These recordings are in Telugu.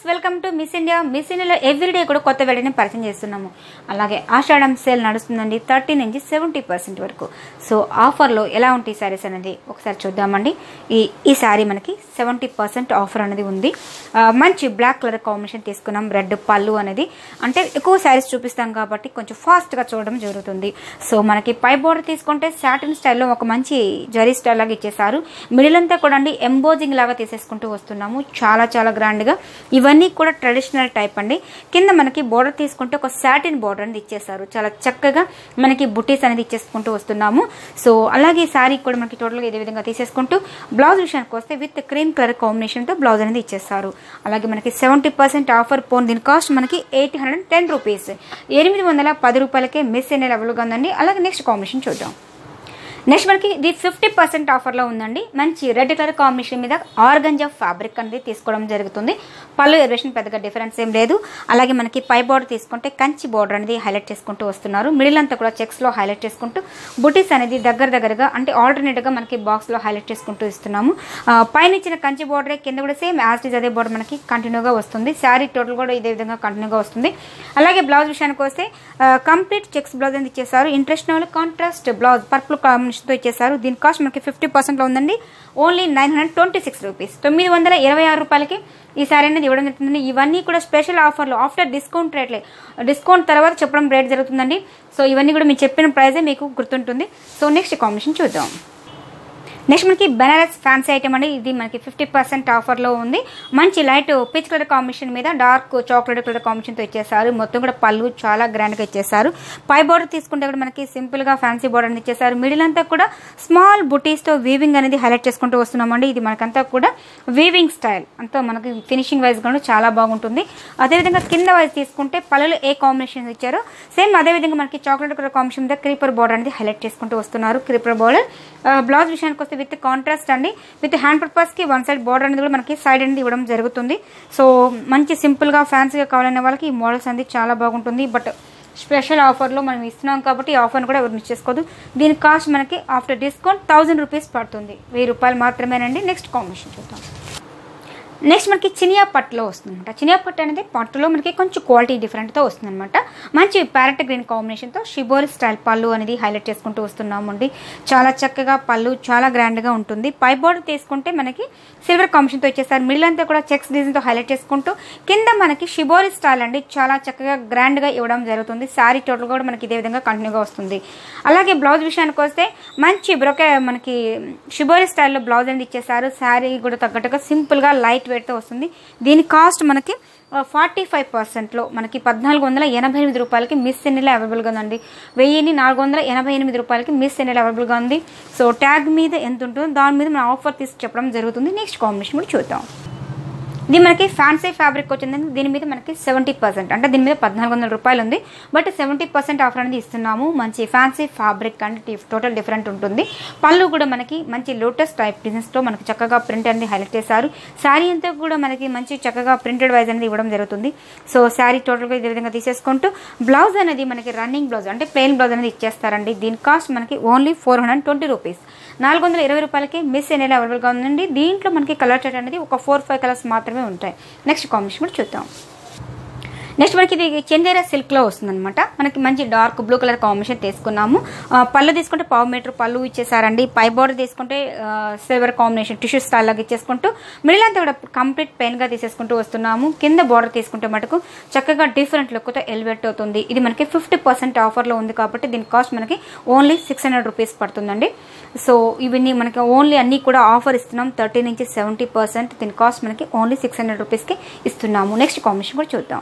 welcome to Miss India Miss ఇండియాలో ఎవ్రీడే కూడా కొత్త వెరైటీని పరిచయం చేస్తున్నాము అలాగే ఆషాఢం సేల్ నడుస్తుందండి థర్టీ నుంచి సెవెంటీ పర్సెంట్ వరకు సో ఆఫర్లో ఎలా ఉంటాయి శారీస్ అనేది ఒకసారి చూద్దామండి ఈ ఈ శారీ మనకి సెవెంటీ పర్సెంట్ ఆఫర్ అనేది ఉంది ఆ, మంచి బ్లాక్ కలర్ కాంబినేషన్ తీసుకున్నాం రెడ్ పళ్ళు అనేది అంటే ఎక్కువ శారీస్ చూపిస్తాం కాబట్టి కొంచెం ఫాస్ట్గా చూడడం జరుగుతుంది సో మనకి పై బోర్డర్ తీసుకుంటే సాటిన్ స్టైల్లో ఒక మంచి జరీ స్టైల్ లాగా ఇచ్చేసారు మిడిల్ అంతా కూడా అండి ఎంబోజింగ్ లాగా తీసేసుకుంటూ వస్తున్నాము చాలా చాలా గ్రాండ్గా ఇవన్నీ కూడా ట్రెడిషనల్ టైప్ అండి కింద మనకి బోర్డర్ తీసుకుంటే ఒక సాటిన్ బోర్డర్ అనేది ఇచ్చేసారు చాలా చక్కగా మనకి బుటీస్ అనేది ఇచ్చేసుకుంటూ వస్తున్నాము సో అలాగే ఈ శారీ కూడా మనకి టోటల్గా ఇదే విధంగా తీసేసుకుంటూ బ్లౌజ్ విషయానికి వస్తే విత్ క్రీమ్ కలర్ కాంబినేషన్తో బ్లౌజ్ అనేది ఇచ్చేస్తారు అలాగే మనకి సెవెంటీ పర్సెంట్ ఆఫర్ పోన్ దీని కాస్ట్ మనకి ఎయిట్ హండ్రెడ్ టెన్ రూపీస్ ఎనిమిది వందల పది రూపాయలకే మిస్ అనే అవైలబుల్గా ఉందండి అలాగే నెక్స్ట్ కాంబినేషన్ చూద్దాం నెక్స్ట్ మనకి ఇది ఫిఫ్టీ పర్సెంట్ ఆఫర్లో ఉందండి మంచి రెడ్ కలర్ కాంబినేషన్ మీద ఆర్గంజా ఫ్యాబ్రిక్ అనేది తీసుకోవడం జరుగుతుంది పళ్ళు ఎలివేషన్ పెద్దగా డిఫరెన్స్ ఏం లేదు అలాగే మనకి పై బోర్డర్ తీసుకుంటే కంచి బోర్డర్ అనేది హైలైట్ చేసుకుంటూ వస్తున్నారు మిడిల్ అంతా కూడా చెక్స్లో హైలైట్ చేసుకుంటూ బుటీస్ అనేది దగ్గర దగ్గరగా అంటే ఆల్టర్నేట్గా మనకి బాక్స్లో హైలైట్ చేసుకుంటూ ఇస్తున్నాము ఆ, పైన ఇచ్చిన కంచి బోర్డరే కింద కూడా సేమ్ యాజ్ ఇస్ అదే బోర్డర్ మనకి కంటిన్యూగా వస్తుంది శారీ టోటల్ కూడా ఇదే విధంగా కంటిన్యూగా వస్తుంది అలాగే బ్లౌజ్ విషయానికి వస్తే కంప్లీట్ చెక్స్ బ్లౌజ్ అనేది ఇచ్చేసారు ఇంట్రెస్ట్ వాళ్ళు కాంట్రాస్ట్ బ్లౌజ్ పర్పుల్ కాంబినేషన్తో ఇచ్చేసారు దీని కాస్ట్ మనకి ఫిఫ్టీ పర్సెంట్లో ఉందండి only nine hundred twenty six rupees తొమ్మిది వందల ఇరవై ఆరు రూపాయలకి ఈ సారీ అనేది ఇవ్వడం జరుగుతుంది ఇవన్నీ కూడా స్పెషల్ ఆఫర్లు ఆఫ్టర్ డిస్కౌంట్ రేట్లే డిస్కౌంట్ తర్వాత చెప్పడం రేట్ జరుగుతుందండి సో ఇవన్నీ కూడా మీరు చెప్పిన ప్రైజే మీకు గుర్తుంటుంది సో నెక్స్ట్ కాంబినేషన్ చూద్దాం నెక్స్ట్ మనకి బెనారస్ ఫ్యాన్సీ ఐటమ్ అండి ఇది మనకి ఫిఫ్టీ పర్సెంట్ ఆఫర్లో ఉంది మంచి లైట్ పిచ్ కలర్ కాంబినేషన్ మీద డార్క్ చాక్లెట్ కలర్ కాంబినేషన్తో ఇచ్చేసారు మొత్తం కూడా పళ్ళు చాలా గ్రాండ్గా ఇచ్చేసారు పై బోర్డర్ తీసుకుంటే కూడా మనకి సింపుల్గా ఫ్యాన్సీ బోర్డర్ అనేది ఇచ్చేసారు మిడిల్ అంతా కూడా స్మాల్ బుటీస్తో వీవింగ్ అనేది హైలైట్ చేసుకుంటూ వస్తున్నామండి ఇది మనకంతా కూడా వీవింగ్ స్టైల్ అంతా మనకి ఫినిషింగ్ వైజ్ కూడా చాలా బాగుంటుంది అదేవిధంగా కింద వైజ్ తీసుకుంటే పళ్ళలో ఏ కాంబినేషన్ ఇచ్చారో సేమ్ అదేవిధంగా మనకి చాక్లెట్ కలర్ కాంబినేషన్ మీద క్రీపర్ బోర్డర్ అనేది హైలైట్ చేసుకుంటూ వస్తున్నారు క్రీపర్ బోర్డర్ బ్లౌజ్ విషయానికి వస్తే విత్ కాంట్రాస్ట్ అండి విత్ హ్యాండ్ పర్పస్కి వన్ సైడ్ బోర్డర్ అనేది కూడా మనకి సైడ్ అనేది ఇవ్వడం జరుగుతుంది సో మంచి సింపుల్గా ఫ్యాన్సీగా కావాలనే వాళ్ళకి ఈ మోడల్స్ అనేది చాలా బాగుంటుంది బట్ స్పెషల్ ఆఫర్లో మనం ఇస్తున్నాం కాబట్టి ఈ ఆఫర్ని కూడా ఎవరు మిస్ చేసుకోదు దీని కాస్ట్ మనకి ఆఫ్టర్ డిస్కౌంట్ థౌజండ్ రూపీస్ పడుతుంది వెయ్యి రూపాయలు మాత్రమేనండి నెక్స్ట్ కాంబినేషన్ చూద్దాం నెక్స్ట్ మనకి చినియా పట్టులో వస్తుందన్నమాట చినియా పట్టు అనేది పట్టులో మనకి కొంచెం క్వాలిటీ డిఫరెంట్తో వస్తుందన్నమాట మంచి ప్యారెట్ గ్రీన్ కాంబినేషన్తో షిబోరి స్టైల్ పళ్ళు అనేది హైలైట్ చేసుకుంటూ వస్తున్నామండి చాలా చక్కగా పళ్ళు చాలా గ్రాండ్గా ఉంటుంది పై బోర్డర్ తీసుకుంటే మనకి సిల్వర్ కాంబినేషన్తో ఇచ్చేసారు మిడిల్ అంతా కూడా చెక్స్ డిజైన్తో హైలైట్ చేసుకుంటూ కింద మనకి షిబోరి స్టైల్ అండి చాలా చక్కగా గ్రాండ్గా ఇవ్వడం జరుగుతుంది శారీ టోటల్ కూడా మనకి ఇదే విధంగా కంటిన్యూగా వస్తుంది అలాగే బ్లౌజ్ విషయానికి వస్తే మంచి బ్రొకే మనకి షిబోరి స్టైల్లో బ్లౌజ్ అనేది ఇచ్చేసారు శారీ కూడా తగ్గట్టుగా సింపుల్గా లైట్ వెయిట్తో వస్తుంది దీని కాస్ట్ మనకి ఫార్టీ ఫైవ్ పర్సెంట్లో మనకి పద్నాలుగు వందల ఎనభై ఎనిమిది రూపాయలకి మిస్ ఎన్నెల అవైలబుల్గా ఉందండి వెయ్యిన్ని నాలుగు వందల ఎనభై ఎనిమిది రూపాయలకి మిస్ ఎన్నెల అవైలబుల్గా ఉంది సో ట్యాగ్ మీద ఎంత ఉంటుందో దాని మీద మనం ఆఫర్ తీసి చెప్పడం జరుగుతుంది నెక్స్ట్ కాంబినేషన్ కూడా చూద్దాం ఇది మనకి ఫ్యాన్సీ ఫ్యాబ్రిక్ వచ్చింది దీని మీద మనకి సెవెంటీ పర్సెంట్ అంటే దీని మీద పద్నాలుగు వందల రూపాయలు ఉంది బట్ సెవెంటీ పర్సెంట్ ఆఫర్ అనేది ఇస్తున్నాము మంచి ఫ్యాన్సీ ఫ్యాబ్రిక్ అంటే టోటల్ డిఫరెంట్ ఉంటుంది పళ్ళు కూడా మనకి మంచి లోటస్ టైప్ డిజైన్స్తో మనకి చక్కగా ప్రింట్ అనేది హైలైట్ చేశారు శారీ అంతా కూడా మనకి మంచి చక్కగా ప్రింటెడ్ వైజ్ అనేది ఇవ్వడం జరుగుతుంది సో శారీ టోటల్గా ఇదే విధంగా తీసేసుకుంటూ బ్లౌజ్ అనేది మనకి రన్నింగ్ బ్లౌజ్ అంటే ప్లెయిన్ బ్లౌజ్ అనేది ఇచ్చేస్తారండి దీని కాస్ట్ మనకి only four hundred twenty rupees నాలుగు వందల ఇరవై రూపాయలకి మిస్ అనేది అవైలబుల్గా ఉందండి దీంట్లో మనకి కలర్ చార్ట్ అనేది ఒక ఫోర్ ఫైవ్ కలర్స్ మాత్రమే ఉంటాయి నెక్స్ట్ కాంబినేషన్ కూడా చూద్దాం నెక్స్ట్ మనకి ఇది చందేరా సిల్క్లో వస్తుందన్నమాట మనకి మంచి డార్క్ బ్లూ కలర్ కాంబినేషన్ తీసుకున్నాము ఆ, పళ్ళు తీసుకుంటే పావు మీటర్ పళ్ళు ఇచ్చేసారండి పై బోర్డర్ తీసుకుంటే సిల్వర్ కాంబినేషన్ టిష్యూ స్టైల్ లాగా ఇచ్చేసుకుంటూ మిడిల్ అంతా కూడా కంప్లీట్ పెయిన్గా తీసేసుకుంటూ వస్తున్నాము కింద బోర్డర్ తీసుకుంటే మటుకు చక్కగా డిఫరెంట్ లుక్తో ఎలివేట్ అవుతుంది ఇది మనకి ఫిఫ్టీ పర్సెంట్ ఆఫర్లో ఉంది కాబట్టి దీని కాస్ట్ మనకి ఓన్లీ సిక్స్ హండ్రెడ్ రూపీస్ పడుతుందండి సో ఇవన్నీ మనకి ఓన్లీ అన్నీ కూడా ఆఫర్ ఇస్తున్నాం థర్టీ నుంచి సెవెంటీ పర్సెంట్ దీని కాస్ట్ మనకి ఓన్లీ సిక్స్ హండ్రెడ్ రూపీస్కి ఇస్తున్నాము నెక్స్ట్ కాంబినేషన్ కూడా చూద్దాం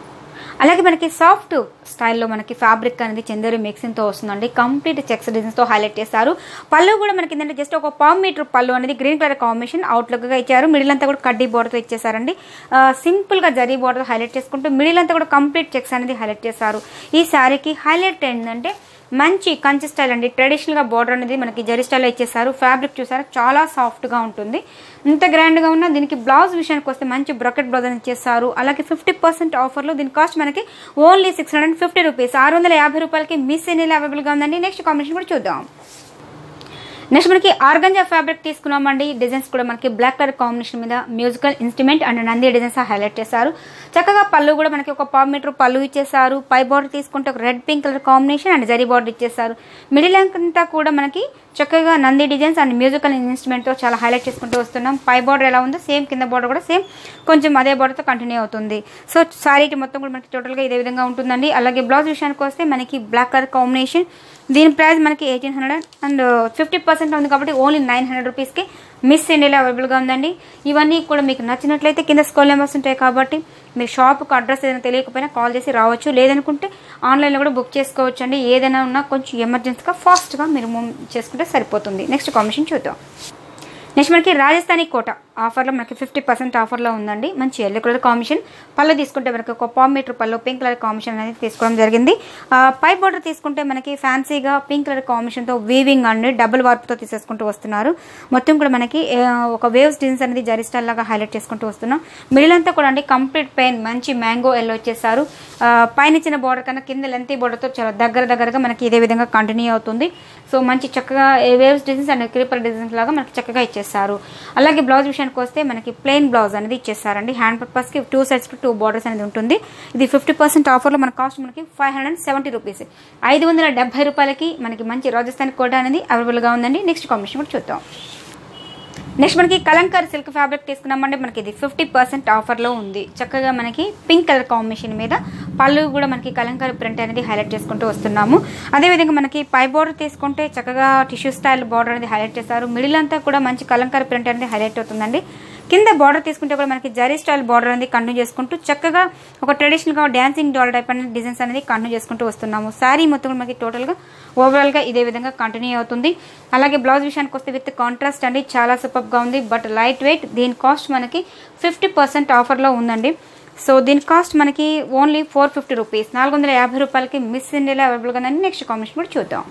అలాగే మనకి సాఫ్ట్ స్టైల్లో మనకి ఫ్యాబ్రిక్ అనేది చందేరి మిక్సింగ్తో వస్తుందండి కంప్లీట్ చెక్స్ డిజైన్స్తో హైలైట్ చేస్తారు పళ్ళు కూడా మనకి ఏంటంటే జస్ట్ ఒక పావు మీటర్ పళ్ళు అనేది గ్రీన్ కలర్ కాంబినేషన్ అవుట్లుక్గా ఇచ్చారు మిడిల్ అంతా కూడా కడ్డీ బోర్డర్తో ఇచ్చేసారండి సింపుల్గా జరీ బోర్డర్ హైలైట్ చేసుకుంటూ మిడిల్ అంతా కూడా కంప్లీట్ చెక్స్ అనేది హైలైట్ చేస్తారు ఈ శారీకి హైలైట్ ఏంటంటే మంచి కంచి స్టైల్ అండి ట్రెడిషనల్గా బోర్డర్ అనేది మనకి జరీ స్టైల్లో ఇచ్చేసారు ఫ్యాబ్రిక్ చూసారా చాలా సాఫ్ట్గా ఉంటుంది ఇంత గ్రాండ్గా ఉన్న దీనికి బ్లౌజ్ విషయానికి వస్తే మంచి బ్రకెట్ బ్లౌజ్ అని ఇచ్చేస్తారు అలాగే ఫిఫ్టీ పర్సెంట్ ఆఫర్లో దీని కాస్ట్ మనకి only six hundred fifty rupees ఆరు వందల యాభై రూపాయలకి మిస్ ఎన్ని అవైలబుల్గా ఉందండి నెక్స్ట్ కాంబినేషన్ కూడా చూద్దాం నెక్స్ట్ మనకి ఆర్గంజా ఫ్యాబ్రిక్ తీసుకున్నామండి డిజైన్స్ కూడా మనకి బ్లాక్ కలర్ కాంబినేషన్ మీద musical instrument and Nandi designs highlight చేశారు చక్కగా పళ్ళు కూడా మనకి ఒక పావు మీటర్ పళ్ళు ఇచ్చేసారు పై బార్డర్ తీసుకుంటే ఒక red pink colour combination and zari border ఇచ్చేసారు మిడిల్ అంతా కూడా మనకి చక్కగా నంది డిజైన్స్ అండ్ మ్యూజికల్ ఇన్స్ట్రుమెంట్తో చాలా హైలైట్ చేసుకుంటూ వస్తున్నాం పై బార్డర్ ఎలా ఉందో సేమ్ కింద బార్డర్ కూడా సేమ్ కొంచెం అదే బార్డర్తో కంటిన్యూ అవుతుంది సో సారీ మొత్తం కూడా మనకి టోటల్గా ఇదే విధంగా ఉంటుందండి అలాగే బ్లౌజ్ విషయానికి వస్తే మనకి బ్లాక్ కలర్ కాంబినేషన్ దీని ప్రైస్ మనకి eighteen hundred and fifty percent ఉంది కాబట్టి ఓన్లీ నైన్ హండ్రెడ్ రూపీస్కి మిస్ ఇండియాలో అవైలబుల్గా ఉందండి ఇవన్నీ కూడా మీకు నచ్చినట్లయితే కింద స్కూల్ నెంబర్స్ ఉంటాయి కాబట్టి మీరు షాప్కి అడ్రస్ ఏదైనా తెలియకపోయినా కాల్ చేసి రావచ్చు లేదనుకుంటే ఆన్లైన్లో కూడా బుక్ చేసుకోవచ్చు అండి ఏదైనా ఉన్నా కొంచెం ఎమర్జెన్సీగా ఫాస్ట్గా మీరు మూవ్ చేసుకుంటే సరిపోతుంది నెక్స్ట్ కాంబినేషన్ చూద్దాం నెక్స్ట్ మనకి రాజస్థానీ కోట ఆఫర్లో మనకి ఫిఫ్టీ పర్సెంట్ ఆఫర్లో ఉందండి మంచి ఎల్లో కలర్ కాంబినేషన్ పళ్ళు తీసుకుంటే మనకి ఒక పావు మీటర్ పళ్ళు పింక్ కలర్ కాంబినేషన్ అనేది తీసుకోవడం జరిగింది ఆ, పై బోర్డర్ తీసుకుంటే మనకి ఫ్యాన్సీగా పింక్ కలర్ కాంబినేషన్తో వీవింగ్ అండి డబుల్ వార్ప్తో తీసేసుకుంటూ వస్తున్నారు మొత్తం కూడా మనకి ఆ, ఒక వేవ్స్ డిజైన్స్ అనేది జరీ స్టైల్ లాగా హైలైట్ చేసుకుంటూ వస్తున్నాం మిడిల్ అంతా కూడా అండి కంప్లీట్ పెయిన్ మంచి మ్యాంగో ఎల్లో వచ్చేసారు ఆ, పైన ఇచ్చిన బోర్డర్ కన్నా కింద లెంతీ బోర్డర్తో చాలా దగ్గర దగ్గరగా మనకి ఇదే విధంగా కంటిన్యూ అవుతుంది సో మంచి చక్కగా waves designs and creeper designs లాగా మనకి చక్కగా ఇచ్చేస్తారు అలాగే బ్లౌజ్ విషయానికి వస్తే మనకి ప్లెయిన్ బ్లౌజ్ అనేది ఇచ్చేస్తారండి హ్యాండ్ పర్పస్కి టూ సైడ్స్కి టూ బార్డర్స్ అనేది ఉంటుంది ఇది ఫిఫ్టీ పర్సెంట్ ఆఫర్లో మన కాస్ట్ మనకి ఫైవ్ హండ్రెడ్ సెవెంటీ రూపీస్ ఐదు వందల డెబ్బై రూపాయలకి మనకి మంచి రాజస్థాన్ కోట అనేది అవైలబుల్గా ఉందండి నెక్స్ట్ కాంబినేషన్ కూడా చూద్దాం నెక్స్ట్ మనకి కలంకర్ సిల్క్ ఫ్యాబ్రిక్ తీసుకున్నామంటే మనకి ఇది ఫిఫ్టీ పర్సెంట్ ఆఫర్లో ఉంది చక్కగా మనకి పింక్ కలర్ కాంబినేషన్ మీద పళ్ళు కూడా మనకి కలంకర్ ప్రింట్ అనేది హైలైట్ చేసుకుంటూ వస్తున్నాము అదేవిధంగా మనకి పై బార్డర్ తీసుకుంటే చక్కగా టిష్యూ స్టైల్ బార్డర్ అనేది హైలైట్ చేస్తారు మిడిల్ అంతా కూడా మంచి కలంకర్ ప్రింట్ అనేది హైలైట్ అవుతుందండి కింద బార్డర్ తీసుకుంటే కూడా మనకి జరీ స్టైల్ బార్డర్ అనేది కంటిన్యూ చేసుకుంటూ చక్కగా ఒక ట్రెడిషనల్గా డాన్సింగ్ డాల్ టైప్ అనేది డిజైన్స్ అనేది కంటిన్యూ చేసుకుంటూ వస్తున్నాము శారీ మొత్తం కూడా మనకి టోటల్గా ఓవరాల్గా ఇదే విధంగా కంటిన్యూ అవుతుంది అలాగే బ్లౌజ్ విషయానికి వస్తే విత్ కాంట్రాస్ట్ అండి చాలా సూపర్గా ఉంది బట్ లైట్ వెయిట్ దీని కాస్ట్ మనకి ఫిఫ్టీ పర్సెంట్ ఆఫర్లో ఉందండి సో దీని కాస్ట్ మనకి ఓన్లీ ఫోర్ ఫిఫ్టీ రూపీస్ నాలుగు వందల యాభై రూపాయలకి మిస్ ఇండియాలో అవైలబుల్గా ఉందండి నెక్స్ట్ కాంబినేషన్ కూడా చూద్దాం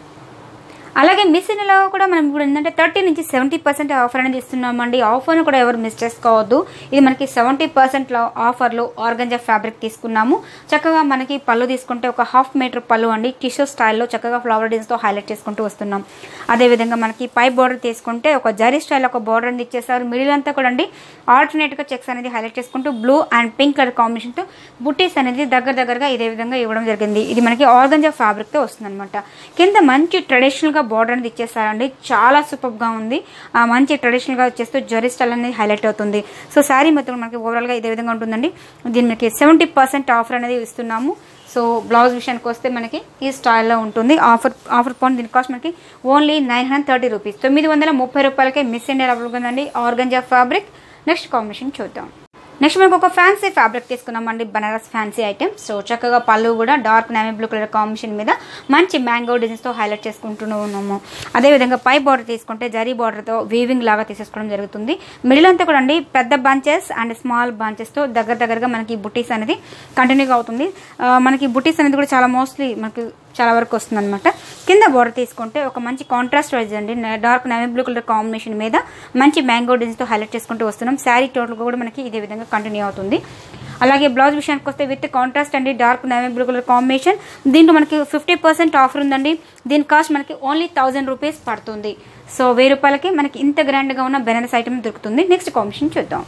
అలాగే మిస్ ఇండియాలో కూడా మనం ఇప్పుడు ఏంటంటే థర్టీ నుంచి సెవెంటీ పర్సెంట్ ఆఫర్ అనేది ఇస్తున్నామండి ఆఫర్ను కూడా ఎవరు మిస్ చేసుకోవద్దు ఇది మనకి సెవెంటీ పర్సెంట్ ఆఫర్లో ఆర్గంజా ఫ్యాబ్రిక్ తీసుకున్నాము చక్కగా మనకి పళ్ళు తీసుకుంటే ఒక హాఫ్ మీటర్ పళ్ళు అండి టిష్యూ స్టైల్లో చక్కగా ఫ్లవర్ డిజైన్స్తో హైలైట్ చేసుకుంటూ వస్తున్నాం అదేవిధంగా మనకి పై బార్డర్ తీసుకుంటే ఒక జరీ స్టైల్ ఒక బార్డర్ అనేది ఇచ్చేసారు మిడిల్ అంతా కూడా అండి ఆల్టర్నేట్గా చెక్స్ అనేది హైలైట్ చేసుకుంటూ బ్లూ అండ్ పింక్ కలర్ కాంబినేషన్తో బుటీస్ అనేది దగ్గర దగ్గరగా ఇదే విధంగా ఇవ్వడం జరిగింది ఇది మనకి ఆర్గంజా ఫ్యాబ్రిక్తో వస్తుంది అనమాట కింద మంచి ట్రెడిషనల్గా బార్డర్ అనేది ఇచ్చేస్తారండి చాలా సూపర్గా ఉంది ఆ మంచి ట్రెడిషనల్గా వచ్చేస్తూ జరీ స్టైల్ అనేది హైలైట్ అవుతుంది సో శారీ మొత్తం మనకి ఓవరాల్గా ఇదే విధంగా ఉంటుందండి దీని మనకి సెవెంటీ పర్సెంట్ ఆఫర్ అనేది ఇస్తున్నాము సో బ్లౌజ్ విషయానికి వస్తే మనకి ఈ స్టైల్లో ఉంటుంది ఆఫర్ ఆఫర్ పాయింట్ దీని కాస్ట్ మనకి only nine hundred thirty rupees తొమ్మిది వందల ముప్పై రూపాయలకే మిస్ ఇండియా అవైలబుల్ ఉందండి ఆర్గంజా ఫ్యాబ్రిక్ నెక్స్ట్ కాంబినేషన్ చూద్దాం నెక్స్ట్ మనకు ఒక ఫ్యాన్సీ ఫ్యాబ్రిక్ తీసుకున్నామండి బనారస్ ఫ్యాన్సీ ఐటమ్ సో చక్కగా పళ్ళు కూడా dark navy blue colour combination మీద మంచి మ్యాంగో డిజైన్స్తో హైలైట్ చేసుకుంటూ ఉన్నాము అదేవిధంగా పై బార్డర్ తీసుకుంటే జరీ బార్డర్తో వీవింగ్ లాగా తీసేసుకోవడం జరుగుతుంది మిడిల్ అంతా కూడా అండి పెద్ద బంచెస్ అండ్ స్మాల్ బంచెస్తో దగ్గర దగ్గరగా మనకి బుటీస్ అనేది కంటిన్యూగా అవుతుంది ఆ, మనకి బుటీస్ అనేది కూడా చాలా మోస్ట్లీ మనకి చాలా వరకు వస్తుంది అనమాట కింద బోర్డర్ తీసుకుంటే ఒక మంచి కాంట్రాస్ట్ వైజ్ అండి dark navy blue colour combination మీద మంచి మ్యాంగో డిజైన్తో హైలైట్ చేసుకుంటూ వస్తున్నాం శారీ టోటల్ కూడా మనకి ఇదే విధంగా కంటిన్యూ అవుతుంది అలాగే బ్లౌజ్ విషయానికి వస్తే విత్ కాంట్రాస్ట్ అండి dark navy blue colour combination దీంట్లో మనకి ఫిఫ్టీ పర్సెంట్ ఆఫర్ ఉందండి దీని కాస్ట్ మనకి ఓన్లీ థౌజండ్ రూపీస్ పడుతుంది సో వెయ్యి రూపాయలకి మనకి ఇంత గ్రాండ్గా ఉన్న బెనారస్ ఐటమ్ దొరుకుతుంది నెక్స్ట్ కాంబినేషన్ చూద్దాం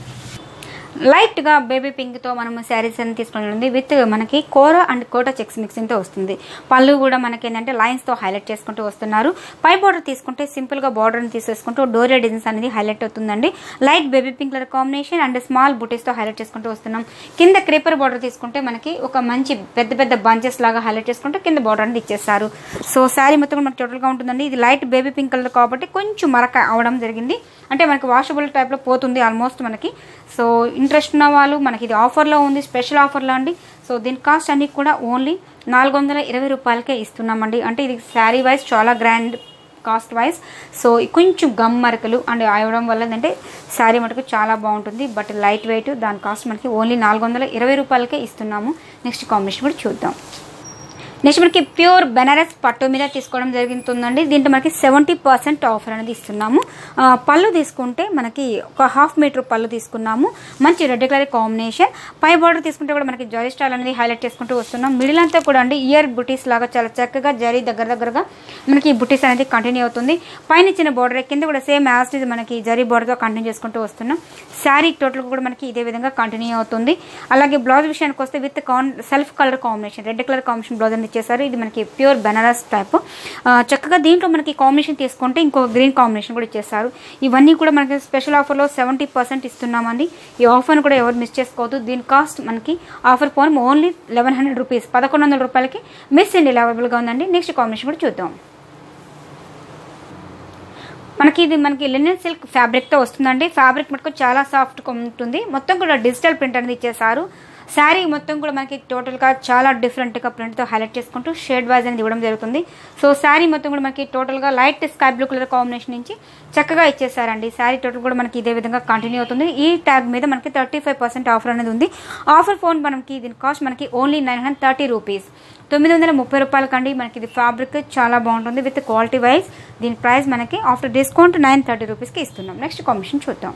లైట్గా బేబీ పింక్తో మనం శారీస్ అని తీసుకుని ఉంది విత్ మనకి కోర అండ్ కోట చెక్స్ మిక్సింగ్తో వస్తుంది పళ్ళు కూడా మనకి ఏంటంటే లైన్స్తో హైలైట్ చేసుకుంటూ వస్తున్నారు పై బార్డర్ తీసుకుంటే సింపుల్గా బార్డర్ని తీసేసుకుంటూ డోరియా డిజైన్స్ అనేది హైలైట్ అవుతుందండి light baby pink colour combination and small బుటీస్తో హైలైట్ చేసుకుంటూ వస్తున్నాం కింద క్రీపర్ బార్డర్ తీసుకుంటే మనకి ఒక మంచి పెద్ద పెద్ద బంచెస్ లాగా హైలైట్ చేసుకుంటూ కింద బార్డర్ అనేది ఇచ్చేస్తారు సో శారీ మొత్తం కూడా మనకి టోటల్గా ఉంటుందండి ఇది లైట్ బేబీ పింక్ కలర్ కాబట్టి కొంచెం మరక అవడం జరిగింది అంటే మనకి వాషబుల్ టైప్లో పోతుంది ఆల్మోస్ట్ మనకి సో ఇంట్రెస్ట్ ఉన్న వాళ్ళు మనకి ఇది ఆఫర్లో ఉంది స్పెషల్ ఆఫర్లో అండి సో దీని కాస్ట్ అన్ని కూడా ఓన్లీ నాలుగు వందల ఇరవై రూపాయలకే ఇస్తున్నామండి అంటే ఇది శారీ వైజ్ చాలా గ్రాండ్ కాస్ట్ వైజ్ సో కొంచెం గమ్ మరకలు అండ్ అవడం వల్ల ఏంటంటే శారీ మటుకు చాలా బాగుంటుంది బట్ లైట్ వెయిట్ దాని కాస్ట్ మనకి ఓన్లీ నాలుగు వందల ఇరవై రూపాయలకే ఇస్తున్నాము నెక్స్ట్ కాంబినేషన్ కూడా చూద్దాం నెక్స్ట్ మనకి ప్యూర్ బెనారస్ పట్టు మీద తీసుకోవడం జరుగుతుందండి దీంట్లో మనకి సెవెంటీ పర్సెంట్ ఆఫర్ అనేది ఇస్తున్నాము ఆ, పళ్ళు తీసుకుంటే మనకి ఒక హాఫ్ మీటర్ పళ్ళు తీసుకున్నాము మంచి రెడ్ కలర్ కాంబినేషన్ పై బార్డర్ తీసుకుంటే కూడా మనకి జరీ స్టైల్ అనేది హైలైట్ చేసుకుంటూ వస్తున్నాం మిడిల్ అంతా కూడా అండి ఇయర్ బుటీస్ లాగా చాలా చక్కగా జరీ దగ్గర దగ్గరగా మనకి ఈ బుటీస్ అనేది కంటిన్యూ అవుతుంది పైన ఇచ్చిన బార్డర్ కింద కూడా సేమ్ యాజ్ ఇస్ మనకి జరీ బార్డర్తో కంటిన్యూ చేసుకుంటూ వస్తున్నాం శారీ టోటల్ కూడా మనకి ఇదే విధంగా కంటిన్యూ అవుతుంది అలాగే బ్లౌజ్ విషయానికి వస్తే విత్ కాన్ self colour combination red colour combination blouse అనేది ఇచ్చేసారు ఇది మనకి ప్యూర్ బెనారస్ టైప్ చక్కగా దీంట్లో మనకి కాంబినేషన్ తీసుకుంటే ఇంకో గ్రీన్ కాంబినేషన్ కూడా ఇచ్చేసారు ఇవన్నీ కూడా మనకి స్పెషల్ ఆఫర్లో సెవెంటీ పర్సెంట్ ఇస్తున్నామండి ఈ ఆఫర్ని కూడా ఎవరు మిస్ చేసుకోవద్దు దీని కాస్ట్ మనకి offer phone only eleven hundred rupees పదకొండు వందల రూపాయలకి మిస్ ఇండియా అవైలబుల్గా ఉందండి నెక్స్ట్ కాంబినేషన్ కూడా చూద్దాం మనకి ఇది మనకి లినెన్ సిల్క్ ఫ్యాబ్రిక్తో వస్తుందండి ఫ్యాబ్రిక్ మటుకు చాలా సాఫ్ట్ ఉంటుంది మొత్తం కూడా డిజిటల్ ప్రింట్ అనేది ఇచ్చేసారు శారీ మొత్తం కూడా మనకి టోటల్గా చాలా డిఫరెంట్గా ప్రింట్తో హైలైట్ చేసుకుంటూ షేడ్ వైజ్ అనేది ఇవ్వడం జరుగుతుంది సో శారీ మొత్తం కూడా మనకి టోటల్గా light sky blue colour combination నుంచి చక్కగా ఇచ్చేసారండి శారీ టోటల్ కూడా మనకి ఇదే విధంగా కంటిన్యూ అవుతుంది ఈ ట్యాగ్ మీద మనకి థర్టీ ఫైవ్ పర్సెంట్ ఆఫర్ అనేది ఉంది ఆఫర్ ఫోన్ మనకి దీని కాస్ట్ మనకి only nine hundred thirty rupees తొమ్మిది వందల ముప్పై రూపాయలకండి మనకి ఇది ఫ్యాబ్రిక్ చాలా బాగుంటుంది విత్ క్వాలిటీ వైజ్ దీని ప్రైస్ మనకి ఆఫ్టర్ డిస్కౌంట్ నైన్ థర్టీ రూపీస్కి ఇస్తున్నాం నెక్స్ట్ కాంబినేషన్ చూద్దాం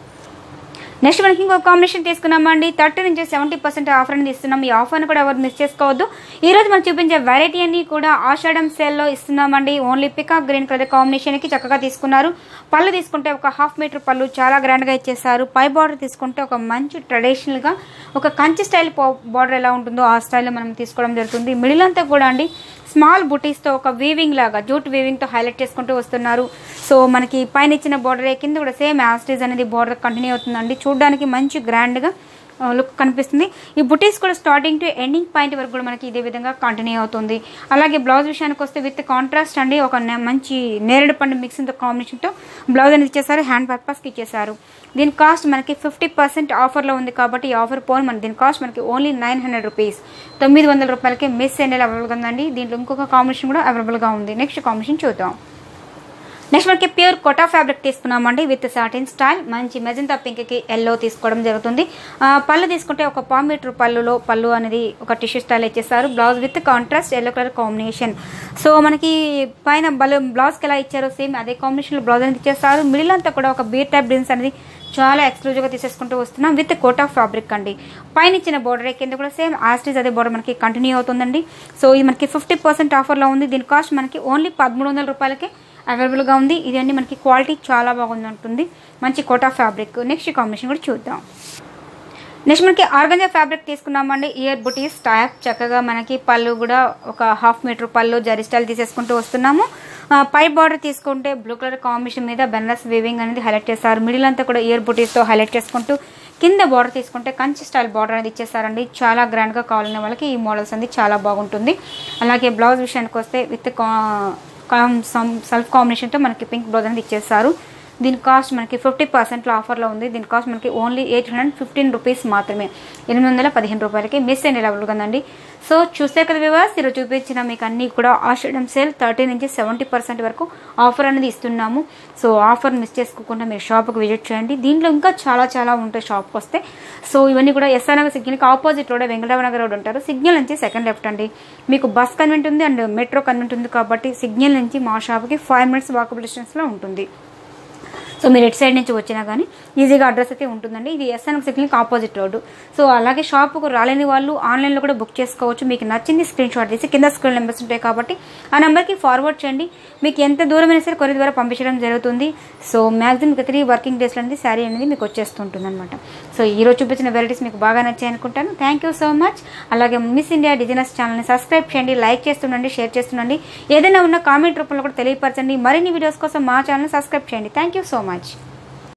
నెక్స్ట్ మనకి ఇంకో కాంబినేషన్ తీసుకున్నామండి థర్టీ నుంచి సెవెంటీ పర్సెంట్ ఆఫర్ అనేది ఇస్తున్నాం ఈ ఆఫర్ని కూడా ఎవరు మిస్ చేసుకోవద్దు ఈ రోజు మనం చూపించే వెరైటీ అన్ని కూడా ఆషాఢం సేల్లో ఇస్తున్నామండి ఓన్లీ పికాక్ గ్రీన్ కలర్ కాంబినేషన్కి చక్కగా తీసుకున్నారు పళ్ళు తీసుకుంటే ఒక హాఫ్ మీటర్ పళ్ళు చాలా గ్రాండ్గా ఇచ్చేసారు పై బార్డర్ తీసుకుంటే ఒక మంచి ట్రెడిషనల్గా ఒక కంచి స్టైల్ బార్డర్ ఎలా ఉంటుందో ఆ స్టైల్లో మనం తీసుకోవడం జరుగుతుంది మిడిల్ అంతా కూడా అండి స్మాల్ బుటీస్తో ఒక వీవింగ్ లాగా జూట్ వీవింగ్తో హైలైట్ చేసుకుంటూ వస్తున్నారు సో మనకి పైన ఇచ్చిన బార్డర్ కింద కూడా సేమ్ యాస్టీజ్ అనేది బార్డర్ కంటిన్యూ అవుతుందండి చూడడానికి మంచి గ్రాండ్గా లుక్ కనిపిస్తుంది ఈ బుటీస్ కూడా స్టార్టింగ్ టు ఎండింగ్ పాయింట్ వరకు కూడా మనకి ఇదే విధంగా కంటిన్యూ అవుతుంది అలాగే బ్లౌజ్ విషయానికి వస్తే విత్ కాంట్రాస్ట్ అండి ఒక నే- మంచి నేరేడు పండు మిక్సింగ్తో కాంబినేషన్తో బ్లౌజ్ అనేది ఇచ్చేసారు హ్యాండ్ పర్పస్కి ఇచ్చేసారు దీని కాస్ట్ మనకి ఫిఫ్టీ పర్సెంట్ ఆఫర్లో ఉంది కాబట్టి ఈ ఆఫర్ పోన్ మన దీని కాస్ట్ మనకి ఓన్లీ నైన్ హండ్రెడ్ రూపీస్ తొమ్మిది వందల రూపాయలకి మిస్ ఎండల్ అవైలబుల్గా ఉందండి దీంట్లో ఇంకొక కాంబినేషన్ కూడా అవైలబుల్గా ఉంది నెక్స్ట్ కాంబినేషన్ చూద్దాం నెక్స్ట్ మనకి ప్యూర్ కోటా ఫ్యాబ్రిక్ తీసుకున్నామండి విత్ సాటిన్ స్టైల్ మంచి మెజంతా పింక్కి ఎల్లో తీసుకోవడం జరుగుతుంది ఆ, పళ్ళు తీసుకుంటే ఒక పావు మీటర్ పళ్ళులో పళ్ళు అనేది ఒక టిష్యూ స్టైల్ ఇచ్చేసారు blouse with contrast yellow colour combination so మనకి పైన బలు బ్లౌజ్కి ఎలా ఇచ్చారో సేమ్ అదే కాంబినేషన్లో బ్లౌజ్ అనేది ఇచ్చేసారు మిడిల్ అంతా కూడా ఒక బీర్ టైప్ డిజైన్స్ అనేది చాలా ఎక్స్క్లూజివ్గా తీసేసుకుంటూ వస్తున్నాం విత్ కోటా ఫ్యాబ్రిక్ అండి పైన ఇచ్చిన బోర్డర్ కింద కూడా సేమ్ ఆస్టీజ్ అదే బోర్డర్ మనకి కంటిన్యూ అవుతుందండి సో ఇది మనకి ఫిఫ్టీ పర్సెంట్ ఆఫర్లో ఉంది దీని కాస్ట్ మనకి ఓన్లీ పదమూడు వందల రూపాయలకి అవైలబుల్గా ఉంది ఇది అన్ని మనకి క్వాలిటీ చాలా బాగుంది ఉంటుంది మంచి కోటా ఫ్యాబ్రిక్ నెక్స్ట్ కాంబినేషన్ కూడా చూద్దాం నెక్స్ట్ మనకి ఆర్గంజా ఫ్యాబ్రిక్ తీసుకున్నామండి ఇయర్ బుటీస్ టైప్ చక్కగా మనకి పళ్ళు కూడా ఒక హాఫ్ మీటర్ పళ్ళు జరి స్టైల్ తీసేసుకుంటూ వస్తున్నాము ఆ, పై బార్డర్ తీసుకుంటే బ్లూ కలర్ కాంబినేషన్ మీద బెనరస్ వీవింగ్ అనేది హైలైట్ చేస్తారు మిడిల్ అంతా కూడా ఇయర్ బుటీస్తో హైలైట్ చేసుకుంటూ కింద బార్డర్ తీసుకుంటే కంచి స్టైల్ బార్డర్ అనేది ఇచ్చేసారండి చాలా గ్రాండ్గా కావాలనే వాళ్ళకి ఈ మోడల్స్ అనేది చాలా బాగుంటుంది అలాగే బ్లౌజ్ విషయానికి వస్తే విత్ సెల్ఫ్ కాంబినేషన్తో మనకి పింక్ బ్లౌజ్ అనేది ఇచ్చేస్తారు దీని కాస్ట్ మనకి ఫిఫ్టీ పర్సెంట్లో ఆఫర్లో ఉంది దీని కాస్ట్ మనకి only eight hundred fifteen rupees మాత్రమే ఎనిమిది వందల పదిహేను రూపాయలకి మిస్ అయిన లెవెల్ కదండి సో చూస్తే కదా వివాస్ ఈరోజు చూపించిన మీకు అన్నీ కూడా ఆషాఢం సేల్ థర్టీ నుంచి సెవెంటీ పర్సెంట్ వరకు ఆఫర్ అనేది ఇస్తున్నాము సో ఆఫర్ మిస్ చేసుకోకుండా మీరు షాప్కి విజిట్ చేయండి దీంట్లో ఇంకా చాలా చాలా ఉంటాయి షాప్కి వస్తే సో ఇవన్నీ కూడా ఎస్ఆర్ నగర్ సిగ్నల్కి opposite road Venkatarao Nagar road ఉంటారు సిగ్నల్ నుంచి సెకండ్ లెఫ్ట్ అండి మీకు బస్ కన్వెంట్ ఉంది అండ్ మెట్రో కన్వెంట్ ఉంది కాబట్టి సిగ్నల్ నుంచి మా షాప్కి ఫైవ్ మినిట్స్ వాకబుల్ డిస్టెన్స్లో ఉంటుంది సో మీరు ఎటు సైడ్ నుంచి వచ్చినా కానీ ఈజీగా అడ్రస్ అయితే ఉంటుందండి ఇది ఎస్ఎన్ఎం సిగ్నల్కి ఆపోజిట్ రోడ్డు సో అలాగే షాప్కు రాలేని వాళ్ళు ఆన్లైన్లో కూడా బుక్ చేసుకోవచ్చు మీకు నచ్చింది స్క్రీన్ షాట్ తీసి కింద స్క్రీన్ నెంబర్స్ ఉంటాయి కాబట్టి ఆ నెంబర్కి ఫార్వర్డ్ చేయండి మీకు ఎంత దూరమైనా సరే కొరియర్ ద్వారా పంపించడం జరుగుతుంది సో మ్యాక్సిమం ఒక త్రీ వర్కింగ్ డేస్లో అనేది శారీ అనేది మీకు వచ్చేస్తుంటుంది అనమాట సో ఈరోజు చూపించిన వెరైటీస్ మీకు బాగా నచ్చాయి అనుకుంటాను థ్యాంక్ యూ సో మచ్ అలాగే మిస్ ఇండియా డిజైనర్స్ ఛానల్ని సబ్స్క్రైబ్ చేయండి లైక్ చేస్తుండండి షేర్ చేస్తుండండి ఏదైనా ఉన్న కామెంట్ రూపంలో కూడా తెలియపరచండి మరిన్ని వీడియోస్ కోసం మా ఛానల్ సబ్స్క్రైబ్ చేయండి థ్యాంక్ యూ సో మచ్